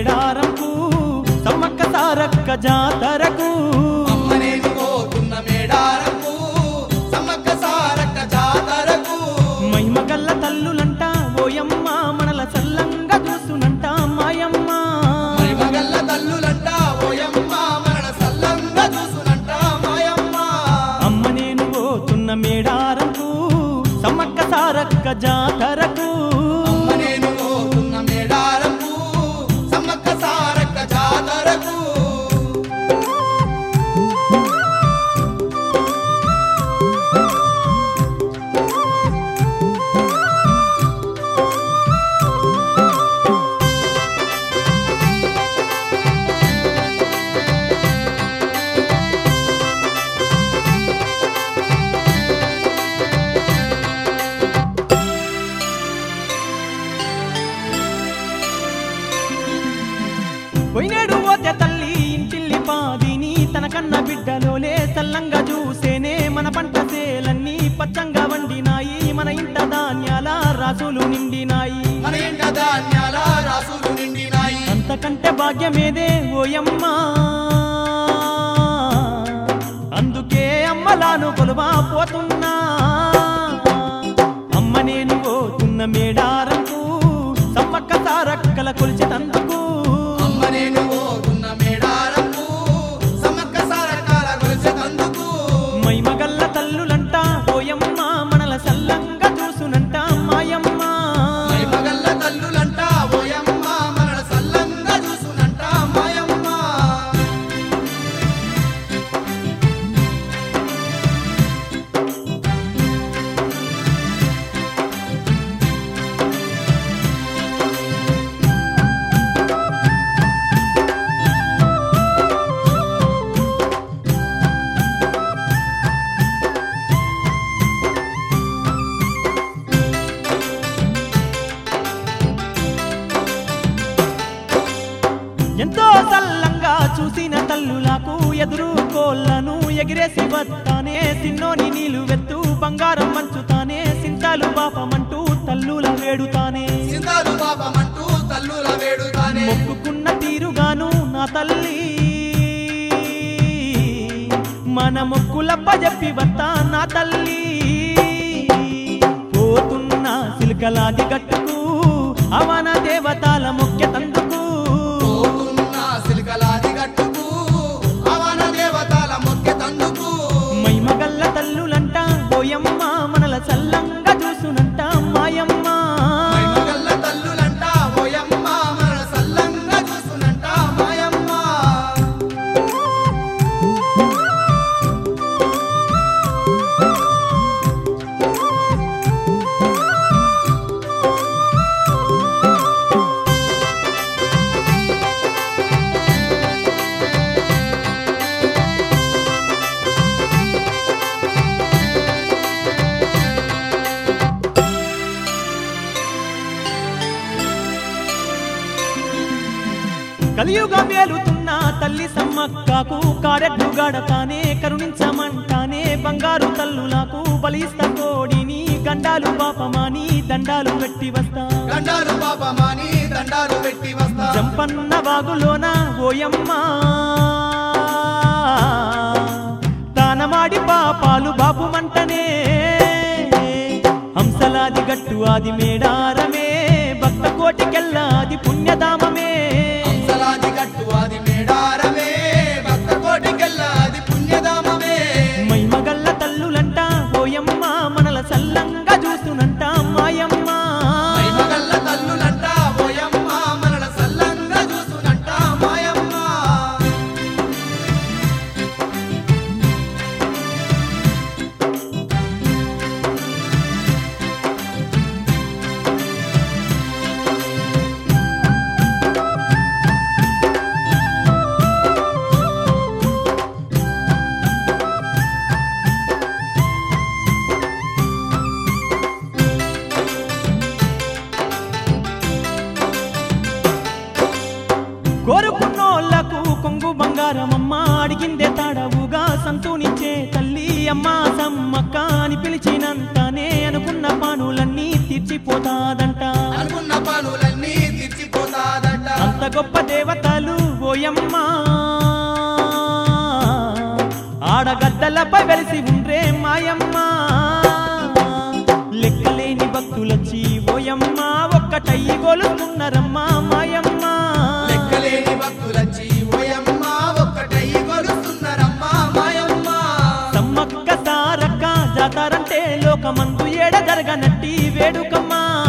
మేడారంకు సమ్మక్క సారక్క జాతరకు అమ్మనేను పోతున్న మేడారకు సమ్మక్క సారక్క జాతరకు మహిమగల్ల తల్లులంట ఓయమ్మ మనల సల్లంగా చూసునంట మాయమ్మ మగల్ల తల్లులంట ఓయమ్మ మరణ సల్లంగా చూసునంట మాయమ్మ అమ్మ నేను పోతున్న మేడారంకు సమ్మక్క సారక్క జాతరకు అమ్మనేను పోతున్న మేడారకు సమ్మక్క సారక్క జాతరకు పోయినాడు పోతే తల్లి ఇంటిల్లి పాదిని తన కన్న బిడ్డలోలే సల్లంగా చూసేనే మన పంట సేలన్నీ పచ్చంగా వండినాయి మన ఇంట ధాన్యాల రాసులు నిండినాయి మన ఇంట ధాన్యాల రాసులు నిండినాయి అంతకంటే భాగ్యమేదే ఓయమ్మా అందుకే అమ్మలాను కొలువా పోతున్నా అమ్మ నేను పోతున్న మేడారంకు సమ్మక్క సారక్కల కొలిచేటందుకు అమ్మనేను పోతున్న మేడారకు సమ్మక్క సారక్కల గొలుసెతందుకు మైమగల్ల తల్లులంట ఓయమ్మ మనల సల్లంగా చూసునంట మాయమ్మ మగల్ల తల్లులంట ఓయమ్మ మరణ సల్లంగా చూసునంట మాయమ్మ ఎంతో సల్లంగా చూసిన తల్లులకు ఎదురు కోళ్లను ఎగిరేసి వస్తానే సిన్నోని నీళ్ళు వెత్తు బంగారం మంచుతానే సింతాలు పాపమంటూ తల్లుల వేడుతానే సిందాలు పాపమంటూ తల్లుల వేడుతానే మొక్కుకున్న తీరుగాను నా తల్లి మన మొక్కులప్ప చెప్పి వస్తా నా తల్లి పోతున్న సిల్కలాది గట్టుకు అవన దేవతాల ముఖ్య తందుకు పోతున్న సిల్కలాది గట్టుకు అవన దేవతల మొక్కె తందుకు మైమగల్ల తల్లులంట ఓయమ్మ మనల చల్లంగా చూసునంట మాయమ్మ మగల్ల తల్లులంట ఓయమ్మ మరణ సల్లంగా చూసునంట మాయమ్మ కలియుగ మేలుతున్న తల్లి సమ్మక్కకు కారెడ్డు గడతానే కరుణించమంటానే బంగారు తల్లులకు బలిస్త కోడిని గండాలు పాపమాని దండాలు పెట్టి వస్తా గండాలు పాపమాని దండాలు పెట్టి వస్తా జంపన్న వాగులోన ఓయమ్మ దానమాడి పాపాలు బాపు మంటనే హంసలాది గట్టు ఆది మేడారమే భక్త కోటికెల్లాది పుణ్యధామమే హంసలాది గట్టు అది మేడారమే భక్త కోటికెల్లాది పుణ్యధామమే మైమగల్ల తల్లులంట ఓయమ్మ మనల సల్లంగా చూస్తునంట మాయమ్మ మగల్ల తల్లులంట ఓయమ్మ మరణ సల్లంగా చూసునంట మాయమ్మ కోరుకున్నోళ్లకు కొంగు బంగారమమ్మ అడిగిందే తాడవుగా సంతూనిచ్చే తల్లి అమ్మ సమ్మక్క అని పిలిచినంతనే అనుకున్న పనులన్నీ తీర్చిపోతాదంట అనుకున్న పనులన్నీ తీర్చిపోతాదట అంత గొప్ప దేవతలు ఓయమ్మా ఆడగద్దలపై వెలిసి ఉండ్రే మాయమ్మ లెక్కలేని భక్తులొచ్చి ఓయమ్మా ఒక్కటయ్యి గోలుతున్నారమ్మా మాయమ్మ లెక్కలేని భక్తులచ్చి ఓయమ్మ ఒక్కటై కొలుస్తున్నారమ్మా మాయమ్మ సమ్మక్క సారక్క జాతారంటే లోకమందు ఏడ జరగనట్టి వేడుకమ్మా